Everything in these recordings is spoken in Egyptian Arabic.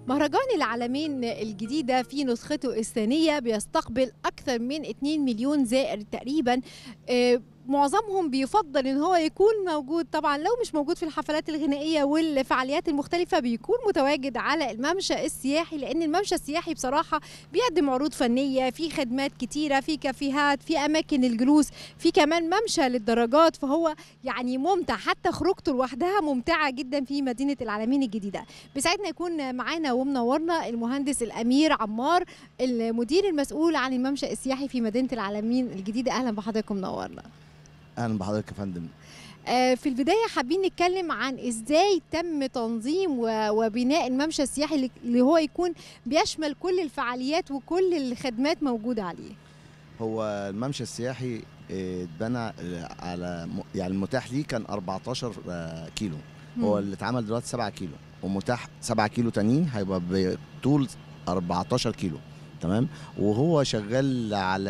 مهرجان العالمين الجديدة في نسخته الثانية بيستقبل أكثر من 2 مليون زائر تقريبا آه، معظمهم بيفضل ان هو يكون موجود طبعا لو مش موجود في الحفلات الغنائيه والفعاليات المختلفه بيكون متواجد على الممشى السياحي لان الممشى السياحي بصراحه بيقدم عروض فنيه في خدمات كتيره في كافيهات في اماكن الجلوس في كمان ممشى للدراجات فهو يعني ممتع حتى خروجته لوحدها ممتعه جدا في مدينه العالمين الجديده بيسعدنا يكون معانا ومنورنا المهندس الامير عمار المدير المسؤول عن الممشى السياحي في مدينه العالمين الجديده اهلا بحضراتكم منورنا اهلا بحضرتك يا فندم آه، في البداية حابين نتكلم عن ازاي تم تنظيم و- وبناء الممشى السياحي اللي- اللي هو يكون بيشمل كل الفعاليات وكل الخدمات موجودة عليه هو الممشى السياحي آه، اتبنى آه، على م- يعني المتاح ليه كان 14 آه، كيلو هو مم. اللي اتعمل دلوقتي 7 كيلو ومتاح 7 كيلو تانيين هيبقى بطول 14 كيلو تمام وهو شغال على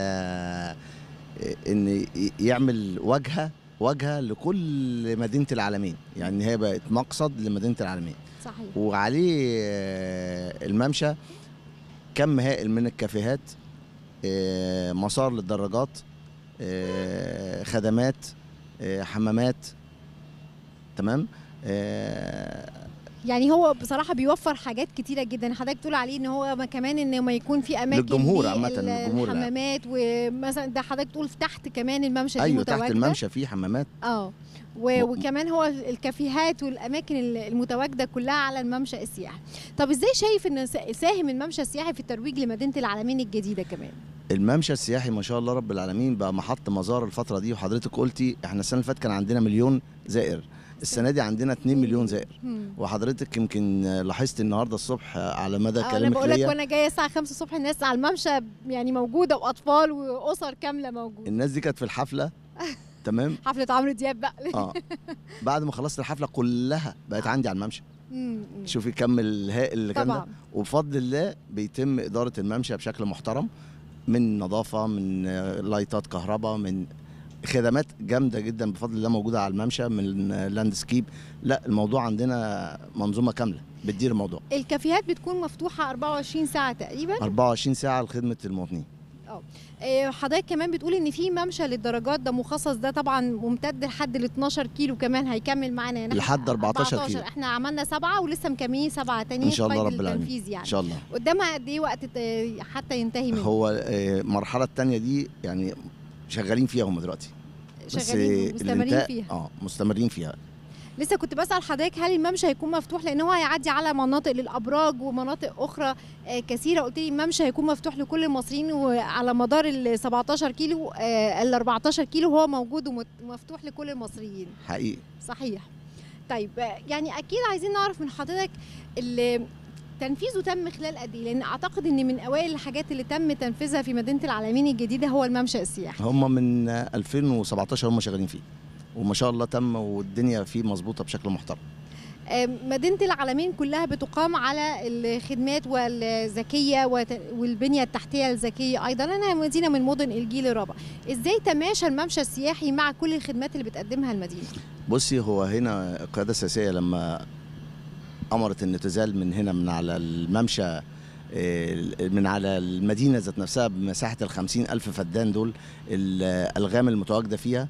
آه، ان ي- يعمل واجهه واجهه لكل مدينه العالمين يعني هي بقت مقصد لمدينه العالمين صحيح وعليه آه، الممشى كم هائل من الكافيهات آه، مسار للدراجات آه، خدمات آه، حمامات تمام آه، يعني هو بصراحة بيوفر حاجات كتيرة جدا حضرتك تقول عليه ان هو ما كمان ان ما يكون في اماكن للجمهور عامة، لل- للجمهور يعني. الحمامات ومثلا ده حضرتك تقول تحت كمان الممشى دي ايوه تحت متواجدة الممشى فيه حمامات اه و- م- وكمان هو الكافيهات والاماكن ال- المتواجده كلها على الممشى السياحي طب ازاي شايف ان سا- ساهم الممشى السياحي في الترويج لمدينه العالمين الجديده كمان الممشى السياحي ما شاء الله رب العالمين بقى محط مزار الفتره دي وحضرتك قلتي احنا السنه اللي فاتت كان عندنا مليون زائر السنه دي عندنا 2 مليون زائر مم. وحضرتك يمكن لاحظت النهارده الصبح على مدى آه، انا كلامك بقول لك ليا وانا جايه الساعه 5 الصبح الناس على الممشى يعني موجوده واطفال واسر كامله موجوده الناس دي كانت في الحفله تمام حفله عمرو دياب بقى اه بعد ما خلصت الحفله كلها بقت عندي على الممشى مم. شوفي كم الهائل اللي كان ده طبعا وبفضل الله بيتم اداره الممشى بشكل محترم من نظافه من آه، لايتات كهرباء من خدمات جامده جدا بفضل الله موجوده على الممشى من آه، لاندسكيب لا الموضوع عندنا منظومه كامله بتدير الموضوع الكافيهات بتكون مفتوحه 24 ساعه تقريبا 24 ساعه لخدمه المواطنين آه، حضرتك كمان بتقول ان في ممشى للدرجات ده مخصص ده طبعا ممتد لحد ال 12 كيلو كمان هيكمل معانا يعني لحد 14 كيلو. احنا عملنا سبعه ولسه مكملين سبعه تانيين إن شاء الله قيد رب العالمين. التنفيذ ان يعني شاء الله قدامها قد ايه وقت ت- حتى ينتهي منه هو آه، المرحله الثانيه دي يعني شغالين فيها هم دلوقتي بس شغالين آه، مستمرين الانتهاء- فيها اه مستمرين فيها لسه كنت بسال حضرتك هل الممشى هيكون مفتوح لان هو هيعدي على مناطق للابراج ومناطق اخرى آه، كثيره قلت لي الممشى هيكون مفتوح لكل المصريين وعلى مدار ال 17 كيلو آه، ال 14 كيلو هو موجود ومفتوح لكل المصريين حقيقي صحيح طيب آه، يعني اكيد عايزين نعرف من حضرتك ال- تنفيذه تم خلال قد ايه لان اعتقد ان من اوائل الحاجات اللي تم تنفيذها في مدينه العالمين الجديده هو الممشى السياحي هم من 2017 هم شغالين فيه وما شاء الله تم والدنيا فيه مظبوطه بشكل محترم آه، مدينه العالمين كلها بتقام على الخدمات والذكيه وت- والبنيه التحتيه الذكيه ايضا انها مدينه من مدن الجيل الرابع ازاي تماشى الممشى السياحي مع كل الخدمات اللي بتقدمها المدينه بصي هو هنا القياده السياسيه لما امرت ان تزال من هنا من على الممشى آه، من على المدينه ذات نفسها بمساحه ال ألف فدان دول الالغام المتواجده فيها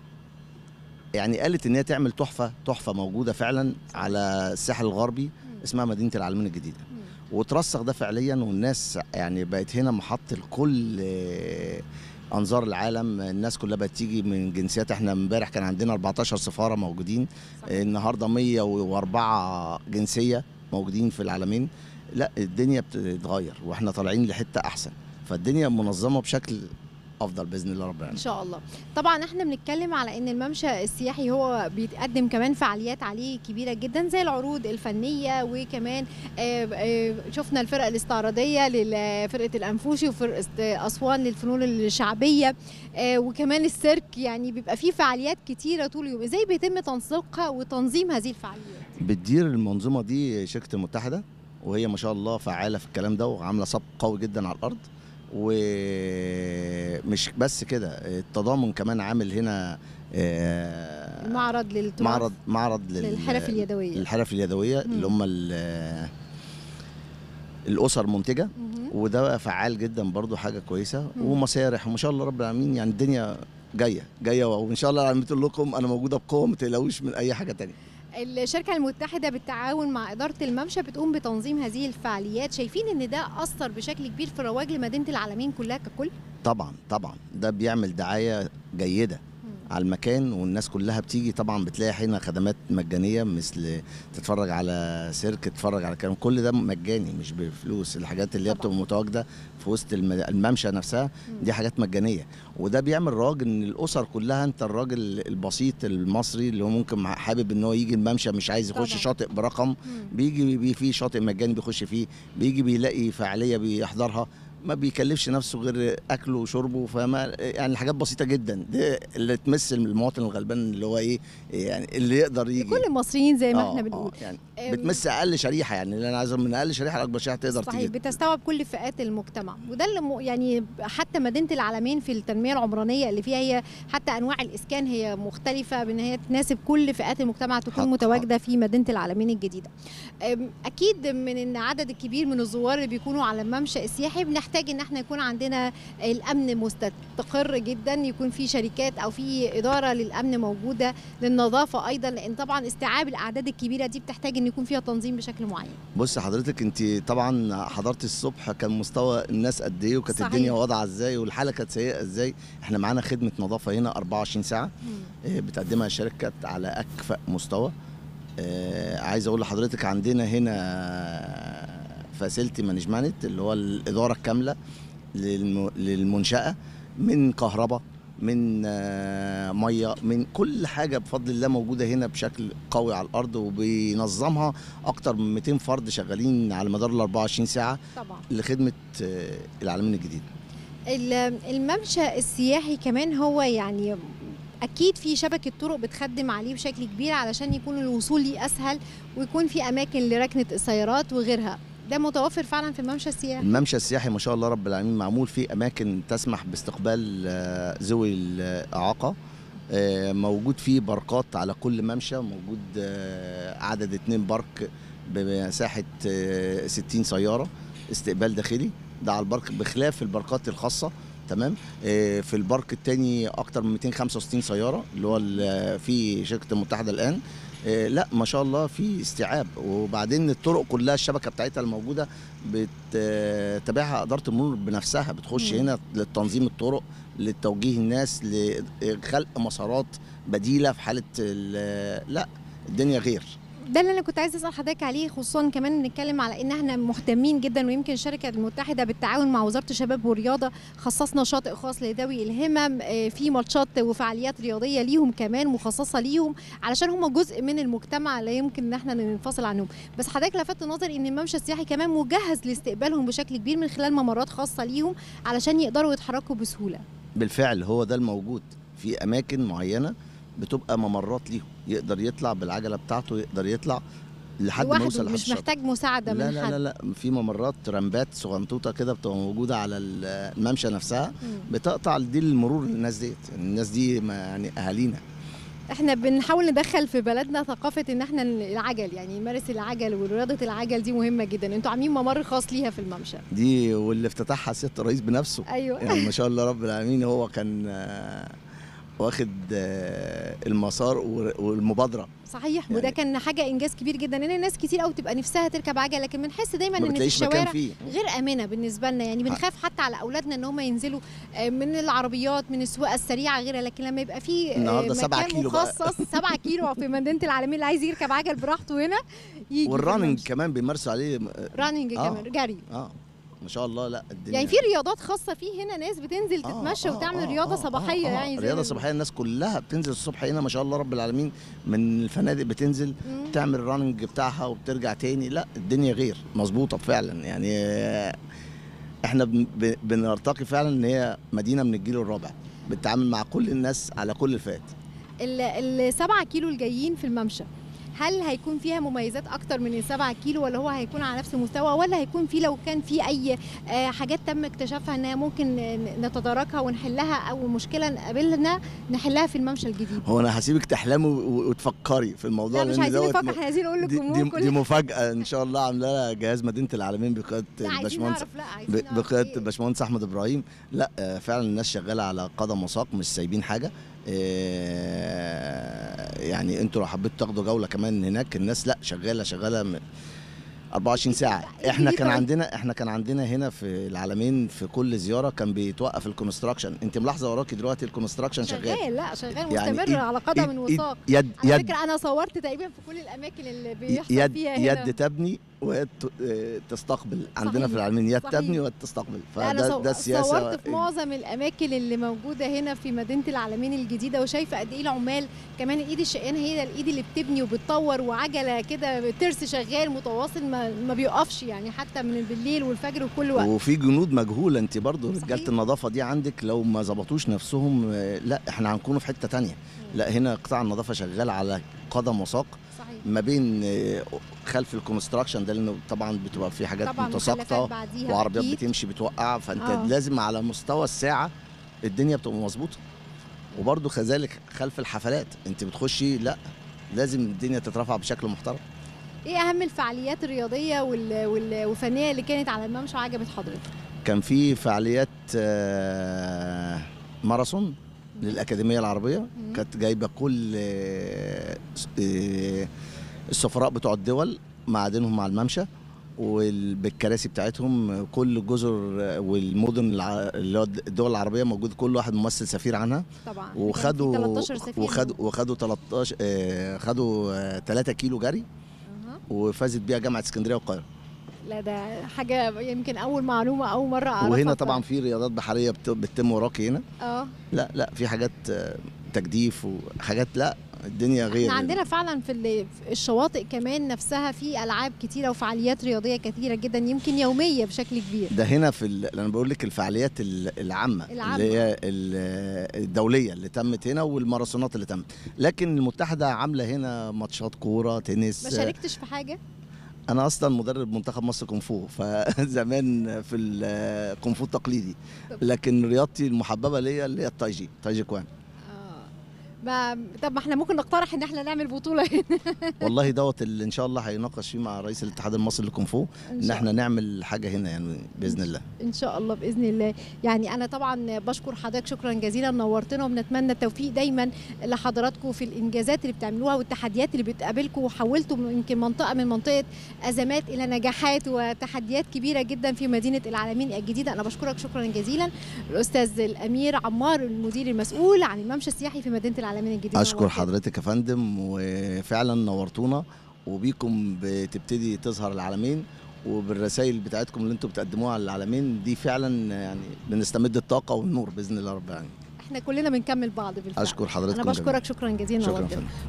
يعني قالت ان هي تعمل تحفه تحفه موجوده فعلا على الساحل الغربي اسمها مدينه العالمين الجديده وترسخ ده فعليا والناس يعني بقت هنا محط لكل آه، انظار العالم الناس كلها بقت تيجي من جنسيات احنا امبارح كان عندنا 14 سفاره موجودين صحيح. النهارده 104 جنسيه موجودين في العالمين لا الدنيا بتتغير واحنا طالعين لحته احسن فالدنيا منظمه بشكل افضل باذن الله رب ان العالمين شاء الله طبعا احنا بنتكلم على ان الممشى السياحي هو بيتقدم كمان فعاليات عليه كبيره جدا زي العروض الفنيه وكمان آه، آه، شفنا الفرق الاستعراضيه لفرقه الانفوشي وفرقه اسوان للفنون الشعبيه آه، وكمان السيرك يعني بيبقى فيه فعاليات كتيره طول اليوم ازاي بيتم تنسيقها وتنظيم هذه الفعاليات بتدير المنظومه دي شركه المتحده وهي ما شاء الله فعاله في الكلام ده وعامله سبق قوي جدا على الارض ومش بس كده التضامن كمان عامل هنا آه، معرض للتراث معرض معرض لل- للحرف اليدويه الحرف اليدويه مم. اللي هم ال- الاسر منتجه مهم. وده فعال جدا برضو حاجه كويسه مم. ومسارح وما شاء الله رب العالمين يعني الدنيا جايه جايه وان شاء الله العالمين بتقول لكم انا موجوده بقوه ما تقلقوش من اي حاجه تانية الشركة المتحدة بالتعاون مع إدارة الممشى بتقوم بتنظيم هذه الفعاليات شايفين إن ده أثر بشكل كبير في رواج لمدينة العالمين كلها ككل؟ طبعا طبعا ده بيعمل دعايه جيده على المكان والناس كلها بتيجي طبعا بتلاقي هنا خدمات مجانيه مثل تتفرج على سيرك تتفرج على كلام كل ده مجاني مش بفلوس الحاجات اللي هي طبعاً. بتبقى متواجده في وسط الم- الممشى نفسها دي حاجات مجانيه وده بيعمل رواج ان الاسر كلها انت الراجل البسيط المصري اللي هو ممكن حابب ان هو يجي الممشى مش عايز يخش طبعاً. شاطئ برقم مم. بيجي بي في شاطئ مجاني بيخش فيه بيجي بيلاقي فعاليه بيحضرها ما بيكلفش نفسه غير اكله وشربه فما يعني حاجات بسيطه جدا دي اللي تمثل المواطن الغلبان اللي هو ايه يعني اللي يقدر يجي كل المصريين زي ما آه، احنا آه، بنقول يعني أم، بتمس اقل شريحه يعني اللي انا عايزه من اقل شريحه لاكبر شريحه تقدر صحيح تيجي بتستوعب كل فئات المجتمع وده اللي م- يعني حتى مدينه العالمين في التنميه العمرانيه اللي فيها هي حتى انواع الاسكان هي مختلفه بان هي تناسب كل فئات المجتمع تكون حق- متواجده في مدينه العالمين الجديده أم، اكيد من ان عدد الكبير من الزوار اللي بيكونوا على الممشى السياحي بنحتاج ان احنا يكون عندنا الامن مستقر جدا يكون في شركات او في اداره للامن موجوده للنظافه ايضا لان طبعا استيعاب الاعداد الكبيره دي بتحتاج ان يكون فيها تنظيم بشكل معين بص حضرتك انت طبعا حضرت الصبح كان مستوى الناس قد ايه وكانت صحيح. الدنيا واضعه ازاي والحاله كانت سيئه ازاي احنا معانا خدمه نظافه هنا 24 ساعه آه، بتقدمها الشركات على اكفأ مستوى آه، عايز اقول لحضرتك عندنا هنا فاسيلتي مانجمنت اللي هو الاداره الكامله للم- للمنشاه من كهرباء من آه، ميه من كل حاجه بفضل الله موجوده هنا بشكل قوي على الارض وبينظمها اكتر من 200 فرد شغالين على مدار ال 24 ساعه طبعا لخدمه آه، العالمين الجديد ال- الممشى السياحي كمان هو يعني اكيد في شبكه طرق بتخدم عليه بشكل كبير علشان يكون الوصول ليه اسهل ويكون في اماكن لركنه السيارات وغيرها ده متوفر فعلا في الممشى السياحي الممشى السياحي ما شاء الله رب العالمين معمول فيه اماكن تسمح باستقبال آه، ذوي الاعاقه آه، موجود فيه باركات على كل ممشى موجود آه، عدد اتنين بارك بمساحه آه، 60 سياره استقبال داخلي ده على البارك بخلاف الباركات الخاصه تمام آه، في البارك التاني اكتر من 265 سياره اللي هو ال- في شركه المتحده الان آه، لا ما شاء الله في استيعاب وبعدين الطرق كلها الشبكه بتاعتها الموجوده بتتابعها اداره المرور بنفسها بتخش مم. هنا لتنظيم الطرق لتوجيه الناس لخلق مسارات بديله في حاله ال- لا الدنيا غير ده اللي انا كنت عايزه اسال حضرتك عليه خصوصا كمان نتكلم على ان احنا مهتمين جدا ويمكن الشركه المتحده بالتعاون مع وزاره الشباب والرياضه خصصنا شاطئ خاص لذوي الهمم آه، في ماتشات وفعاليات رياضيه ليهم كمان مخصصه ليهم علشان هم جزء من المجتمع لا يمكن ان احنا ننفصل عنهم بس حضرتك لفت نظري ان الممشى السياحي كمان مجهز لاستقبالهم بشكل كبير من خلال ممرات خاصه ليهم علشان يقدروا يتحركوا بسهوله بالفعل هو ده الموجود في اماكن معينه بتبقى ممرات ليهم يقدر يطلع بالعجله بتاعته يقدر يطلع لحد ما يوصل لوحده لحد مش الشاطئ. محتاج مساعده لا من لا حد لا لا في ممرات رمبات صغنطوطه كده بتبقى موجوده على الممشى نفسها مم. بتقطع دي المرور للناس ديت الناس دي ما يعني اهالينا احنا بنحاول ندخل في بلدنا ثقافه ان احنا العجل يعني نمارس العجل ورياضه العجل دي مهمه جدا انتوا عاملين ممر خاص ليها في الممشى دي واللي افتتحها سياده الرئيس بنفسه ايوه يعني ما شاء الله رب العالمين هو كان آه، واخد آه، المسار والمبادره صحيح وده يعني- كان حاجه انجاز كبير جدا ان الناس كتير قوي تبقى نفسها تركب عجل لكن بنحس دايما ما ان في بتلاقيش مكان الشوارع فيه غير امنه بالنسبه لنا يعني بنخاف حتى على اولادنا ان هم ينزلوا آه، من العربيات من السواقه السريعه غيرها لكن لما يبقى في آه، النهاردة سبعة مكان كيلو بقى. مخصص 7 كيلو في مدينه العالمين اللي عايز يركب عجل براحته هنا يجي في والراننج الممشى. كمان بيمارسوا عليه راننج آه. كمان جري اه ما شاء الله لا الدنيا يعني في رياضات خاصه في هنا ناس بتنزل آه، تتمشى آه، وتعمل آه، رياضه آه، صباحيه آه، آه. يعني زي رياضه ال- صباحيه الناس كلها بتنزل الصبح هنا ما شاء الله رب العالمين من الفنادق بتنزل مم. تعمل الراننج بتاعها وبترجع تاني لا الدنيا غير مظبوطه فعلا يعني آه، احنا بن- ب- بنرتقي فعلا ان هي مدينه من الجيل الرابع بتتعامل مع كل الناس على كل الفئات ال- السبعة كيلو الجايين في الممشى هل هيكون فيها مميزات اكتر من السبعة كيلو ولا هو هيكون على نفس المستوى ولا هيكون في لو كان في اي آه، حاجات تم اكتشافها انها ممكن ن- نتداركها ونحلها او مشكله نقابلنا نحلها في الممشى الجديد هو انا هسيبك تحلمي و- وتفكري في الموضوع لا مش لأن عايزين دوت نفكر احنا عايزين نقول دي, للجمهور دي, دي كل مفاجاه ان شاء الله عاملاها جهاز مدينه العالمين بقياده لا عايزين الباشمهندس نعرف لا عايزين ب- نعرف بقياده إيه. الباشمهندس احمد ابراهيم لا آه، فعلا الناس شغاله على قدم وساق مش سايبين حاجه آه، يعني انتوا لو حبيتوا تاخدوا جوله كمان هناك الناس لا شغاله شغاله م- 24 ساعه إيه احنا دي كان طيب؟ عندنا احنا كان عندنا هنا في العالمين في كل زياره كان بيتوقف الكونستراكشن انت ملاحظه وراكي دلوقتي الكونستراكشن شغال شغال لا شغال يعني مستمر إيد- على قدم إيد- إيد- وساق يد على يد فكره انا صورت تقريبا في كل الاماكن اللي بيحصل يد فيها هنا يد تبني ويد ت- آه، تستقبل عندنا صحيح، في العالمين يد صحيح. تبني ويد تستقبل لا انا فده صو... ده السياسه صورت في معظم الاماكن اللي موجوده هنا في مدينه العالمين الجديده وشايفه قد ايه العمال كمان الايد الشقيانه هي الايد اللي بتبني وبتطور وعجله كده ترس شغال متواصل ما, ما بيقفش يعني حتى من بالليل والفجر وكل وقت وفي جنود مجهوله انت برضو صحيح. رجاله النظافه دي عندك لو ما ظبطوش نفسهم آه، لا احنا هنكونوا في حته تانية لا هنا قطاع النظافه شغال على قدم وساق صحيح ما بين آه، خلف الكونستراكشن ده لانه طبعا بتبقى في حاجات طبعا متساقطه مخلفات بعديها وعربيات أكيد. بتمشي بتوقع فانت آه. لازم على مستوى الساعه الدنيا بتبقى مظبوطه وبرضو كذلك خلف الحفلات انت بتخشي لا لازم الدنيا تترفع بشكل محترم ايه اهم الفعاليات الرياضيه وال... وال... والفنيه اللي كانت على الممشى وعجبت حضرتك كان في فعاليات آه، ماراثون للأكاديمية العربية مم. كانت جايبة كل آه، آه، السفراء بتوع الدول معادنهم مع الممشى وبالكراسي بتاعتهم كل الجزر والمدن الع- اللي هو الدول العربيه موجود كل واحد ممثل سفير عنها طبعا كان في وخدوا 13 سفير وخدوا وخدوا 13 آه، خدوا 3 كيلو جري أها. وفازت بيها جامعه اسكندريه والقاهره لا ده حاجه يمكن اول معلومه اول مره اعرفها وهنا ف- طبعا في رياضات بحريه بت- بتتم وراكي هنا اه لا لا في حاجات آه، تجديف وحاجات لا الدنيا غير احنا عندنا فعلا في ال- في الشواطئ كمان نفسها في العاب كتيره وفعاليات رياضيه كتيره جدا يمكن يوميه بشكل كبير ده هنا في ال- انا بقول لك الفعاليات ال- العامه العامة. اللي هي ال- الدوليه اللي تمت هنا والماراثونات اللي تمت لكن المتحده عامله هنا ماتشات كوره تنس ما شاركتش في حاجه انا اصلا مدرب منتخب مصر كونغ فو فزمان في الكونغ فو التقليدي طب. لكن رياضتي المحببه ليا اللي هي التاي جي تاي جي كوان آه. ما طب ما احنا ممكن نقترح ان احنا نعمل بطوله هنا والله دوت اللي ان شاء الله هيناقش فيه مع رئيس الاتحاد المصري للكونغ فو ان شاء احنا نعمل حاجه هنا يعني باذن الله ان شاء الله باذن الله يعني انا طبعا بشكر حضرتك شكرا جزيلا نورتنا وبنتمنى التوفيق دايما لحضراتكم في الانجازات اللي بتعملوها والتحديات اللي بتقابلكم وحولتوا من- يمكن منطقه من منطقه ازمات الى نجاحات وتحديات كبيره جدا في مدينه العالمين الجديده انا بشكرك شكرا جزيلا الاستاذ الامير عمار المدير المسؤول عن الممشى السياحي في مدينه العالمين الجديده اشكر نورتنا. حضرتك يا فندم وفعلا نورتونا وبيكم بتبتدي تظهر العالمين وبالرسائل بتاعتكم اللي انتم بتقدموها على العالمين دي فعلا يعني بنستمد الطاقه والنور باذن الله رب العالمين احنا كلنا بنكمل بعض بالفعل اشكر حضرتك انا بشكرك شكرا جزيلا شكرا نورتنا. فندم